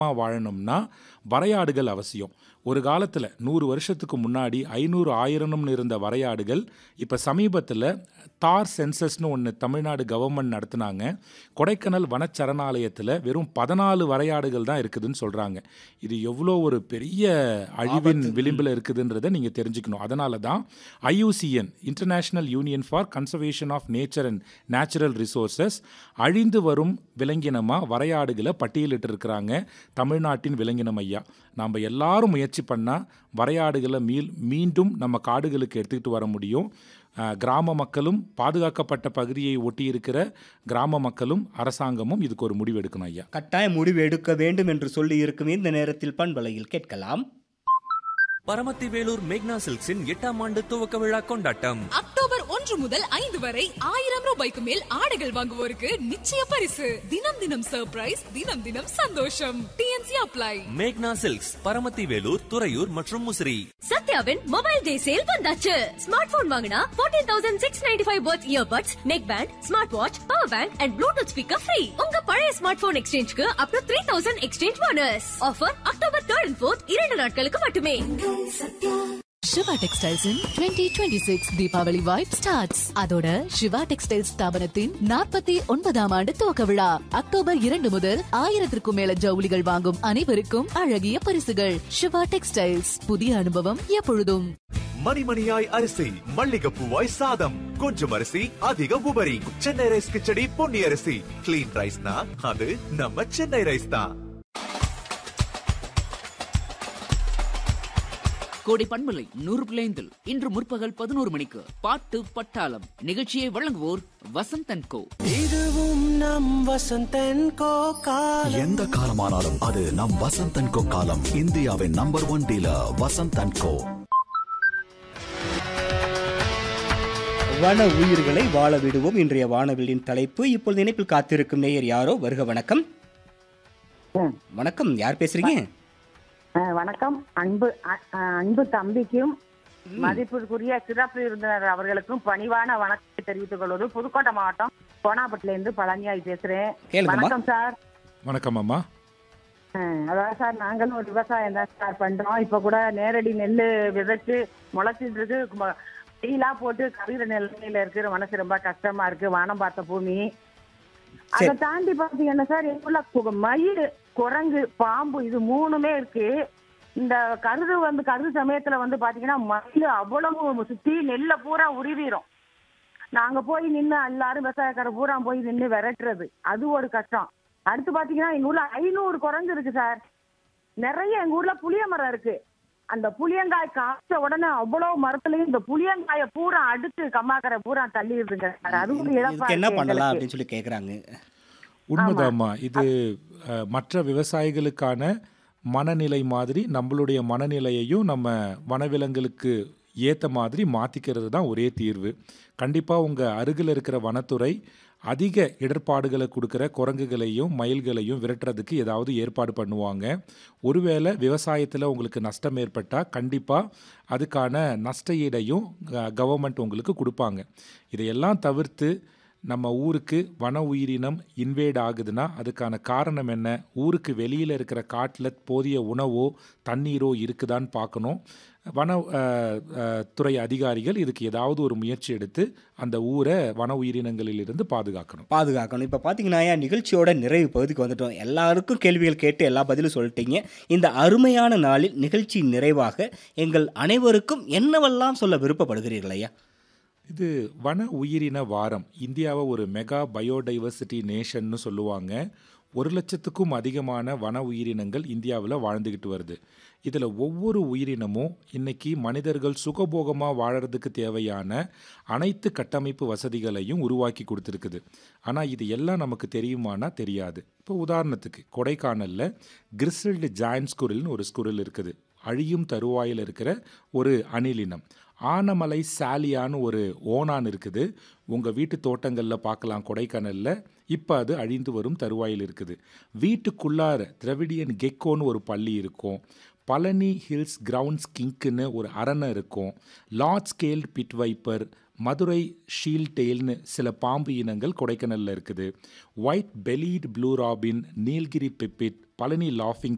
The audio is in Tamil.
வாழணும்னா வரையாடுகள் அவசியம் ஒரு காலத்தில் நூறு வருஷத்துக்கு முன்னாடி ஐநூறு ஆயிரம்னு இருந்த வரையாடுகள் இப்போ சமீபத்தில் தார் சென்சஸ்னு ஒன்று தமிழ்நாடு கவர்மெண்ட் நடத்துனாங்க கொடைக்கானல் வனச்சரணாலயத்தில் வெறும் பதினாலு வரையாடுகள் தான் இருக்குதுன்னு சொல்கிறாங்க இது எவ்வளோ ஒரு பெரிய அழிவின் விளிம்பில் இருக்குதுன்றதை நீங்கள் தெரிஞ்சுக்கணும் அதனால தான் IUCN international union for conservation of nature and natural resources அழிந்து வரும் விலங்கினமாக வரையாடுகளை பட்டியலிட்டு இருக்கிறாங்க தமிழ்நாட்டின் விலங்கினம் ஐயா நாம் எல்லாரும் முயற்சி பண்ணால் வரையாடுகளை மீள் மீண்டும் நம்ம காடுகளுக்கு எடுத்துக்கிட்டு வர முடியும் அஹ், கிராம மக்களும் பாதுகாக்கப்பட்ட பகுதியை ஒட்டி இருக்கிற கிராம மக்களும் அரசாங்கமும் இதுக்கு ஒரு முடிவு எடுக்கணும் ஐயா கட்டாய முடிவு எடுக்க வேண்டும் என்று சொல்லி இருக்கும் இந்த நேரத்தில் பண்பலையில் கேட்கலாம் பரமத்தி வேலூர் மேக்னா சில்க்ஸின் எட்டாம் ஆண்டு துவக்க விழா கொண்டாட்டம் அக்டோபர் ஒன்று முதல் ஐந்து வரை ஆயிரம் ரூபாய்க்கு மேல் ஆடைகள் வாங்குவோருக்கு நிச்சய பரிசு தினம் தினம் சர்ப்ரைஸ் தினம் தினம் சந்தோஷம் டிஎன்சி அப்ளை மேக்னா சில்க்ஸ் பரமத்தி வேலூர் துறையூர் மற்றும் முசிறி சத்யாவின் மொபைல் டே சேல் வந்தாச்சு ஸ்மார்ட் போன் வாங்கினா 14695 தௌசண்ட் சிக்ஸ் நைன்டி ஃபைவ் பர்த் earbuds neck band smart watch power bank and bluetooth speaker free உங்க பழைய ஸ்மார்ட் போன் எக்ஸ்சேஞ்சுக்கு up to three thousand exchange bonus offer October third and fourth இரண்டு நாட்களுக்கு மட்டுமே Siva textiles twenty twenty six Deepavali vibe starts அதோட சிவா டெக்ஸ்டைல்ஸ் ஸ்தாபனத்தின் நாற்பத்தி ஒன்பதாம் ஆண்டு துவக்க விழா அக்டோபர் இரண்டு முதல் ஆயிரத்திற்கும் மேல ஜவுளிகள் வாங்கும் அனைவருக்கும் அழகிய பரிசுகள் சிவா டெக்ஸ்டைல்ஸ் புதிய அனுபவம் எப்பொழுதும் மணிமணியாய் அரிசி மல்லிகைப்பூவாய் சாதம் கொஞ்சம் அரிசி அதிக உபரி சென்னை ரைஸ் கிச்சடி பொன்னி அரிசி கிளீன் ரைஸ்னா அது நம்ம சென்னை ரைஸ் தான் கோடை பண்பலை நூறு பிள்ளைந்தில் இன்று முற்பகல் பதினோரு மணிக்கு பாட்டு பட்டாளம் நிகழ்ச்சியை வழங்குவோர் வசந்தன் கோ இதுவும் நம் வசந்தன் கோ எந்த காலமானாலும் அது நம் வசந்த் அண்ட் கோ காலம் இந்தியாவின் number one dealer Vasanth and co வன உயிர்களை வாழ விடுவோம் இன்றைய வானவிலின் தலைப்பு இப்பொழுது இணைப்பில் காத்திருக்கும் நேயர் யாரோ வருக வணக்கம் வணக்கம் யார் பேசுறீங்க அஹ் வணக்கம் அன்பு அ- அஹ் அன்பு தம்பிக்கும் மதிப்பிற்குரிய சிறப்பு விருந்தினர் அவர்களுக்கும் பணிவான வணக்கத்தை தெரிவித்துக் கொள்வது புதுக்கோட்டை மாவட்டம் கோனாப்பட்டில இருந்து பழனியாய் பேசுறேன் கேளுங்கம்மா. வணக்கம் சார் வணக்கம் அம்மா அஹ் அதான் சார் நாங்களும் ஒரு விவசாயம் தான் சார் பண்றோம் இப்ப கூட நேரடி நெல் விதைச்சு முளைச்சிட்டு இருக்கு ம- வெயிலா போட்டு கவிர நிலைமையில இருக்கு மனசு ரொம்ப கஷ்டமா இருக்கு வானம் பார்த்த பூமி அதை சரி. தாண்டி பாத்தீங்கன்னா சார் எங்குள்ள கு- மயில் குரங்கு பாம்பு இது மூணுமே இருக்கு இந்த கருது வந்து கருது சமயத்துல வந்து பாத்தீங்கன்னா மயில் அவ்வளவு சுத்தி நெல்லை பூரா உருவிரும் நாங்க போய் நின்னு எல்லாரும் விவசாயக்கார பூரா போய் நின்னு விரட்டுறது அது ஒரு கஷ்டம் அடுத்து பாத்தீங்கன்னா எங்க ஊர்ல ஐநூறு குரங்கு இருக்கு சார் நிறைய எங்க ஊர்ல புளிய மரம் இருக்கு அந்த புளியங்காய் காய்ச்ச உடனே அவ்வளவு மரத்துலயும் இந்த புளியங்காய பூரா அடுத்து கம்மாக்கரை பூரா தள்ளிடுதுங்க சார் அது ஒரு இழப்பா இதுக்கு என்ன இருக்கு பண்ணலாம் எங்களுக்கு. அப்படின்னு சொல்லி கேக்குறாங்க உண்மைதாம்மா இது அஹ், மற்ற விவசாயிகளுக்கான மனநிலை மாதிரி நம்மளுடைய மனநிலையையும் நம்ம வனவிலங்குகளுக்கு ஏற்ற மாதிரி மாற்றிக்கிறது தான் ஒரே தீர்வு கண்டிப்பாக உங்கள் அருகில் இருக்கிற வனத்துறை அதிக இடர்பாடுகளை கொடுக்குற குரங்குகளையும் மயில்களையும் விரட்டுறதுக்கு ஏதாவது ஏற்பாடு பண்ணுவாங்க ஒருவேளை விவசாயத்தில் உங்களுக்கு நஷ்டம் ஏற்பட்டால் கண்டிப்பாக அதுக்கான நஷ்ட ஈடையும் கவர்மெண்ட் உங்களுக்கு கொடுப்பாங்க இதையெல்லாம் தவிர்த்து நம்ம ஊருக்கு வன உயிரினம் இன்வேட் ஆகுதுன்னா அதுக்கான காரணம் என்ன ஊருக்கு வெளியில் இருக்கிற காட்டில் போதிய உணவோ தண்ணீரோ இருக்குதான்னு பார்க்கணும் வன அஹ், அஹ், துறை அதிகாரிகள் இதுக்கு ஏதாவது ஒரு முயற்சி எடுத்து அந்த ஊரை வன உயிரினங்களிலிருந்து பாதுகாக்கணும் பாதுகாக்கணும் இப்போ பார்த்தீங்கன்னா ஐயா, நிகழ்ச்சியோட நிறைவு பகுதிக்கு வந்துட்டோம் எல்லாருக்கும் கேள்விகள் கேட்டு எல்லா பதிலும் சொல்லிட்டீங்க இந்த அருமையான நாளில் நிகழ்ச்சி நிறைவாக எங்கள் அனைவருக்கும் என்னவெல்லாம் சொல்ல விருப்பப்படுகிறீர்கள் ஐயா இது வன உயிரின வாரம் இந்தியாவை ஒரு மெகா பயோடைவர்சிட்டி நேஷன்னு சொல்லுவாங்க ஒரு லட்சத்துக்கும் அதிகமான வன உயிரினங்கள் இந்தியாவில் வாழ்ந்துக்கிட்டு வருது இதில் ஒவ்வொரு உயிரினமும் இன்னைக்கு மனிதர்கள் சுகபோகமாக வாழறதுக்கு தேவையான அனைத்து கட்டமைப்பு வசதிகளையும் உருவாக்கி கொடுத்துருக்குது ஆனால் இது எல்லாம் நமக்கு தெரியுமானா தெரியாது இப்போ உதாரணத்துக்கு கொடைக்கானலில் கிரிசில்டு ஜாயின் ஸ்குரில்னு ஒரு ஸ்குரில் இருக்குது அழியும் தருவாயில் இருக்கிற ஒரு அணிலினம் ஆனமலை சாலியான்னு ஒரு ஓணான் இருக்குது உங்கள் வீட்டு தோட்டங்களில் பார்க்கலாம் கொடைக்கானலில் இப்போ அது அழிந்து வரும் தருவாயில் இருக்குது வீட்டுக்குள்ளார திரவிடியன் கெக்கோன்னு ஒரு பள்ளி இருக்கும் பழனி ஹில்ஸ் கிரவுண்ட்ஸ் கிங்க்குன்னு ஒரு அரணை இருக்கும் large scale pit viper Madurai ஷீல் டெயில்னு சில பாம்பு இனங்கள் கொடைக்கானலில் இருக்குது white bellied blue robin Nilgiri pipit Palani லாஃபிங்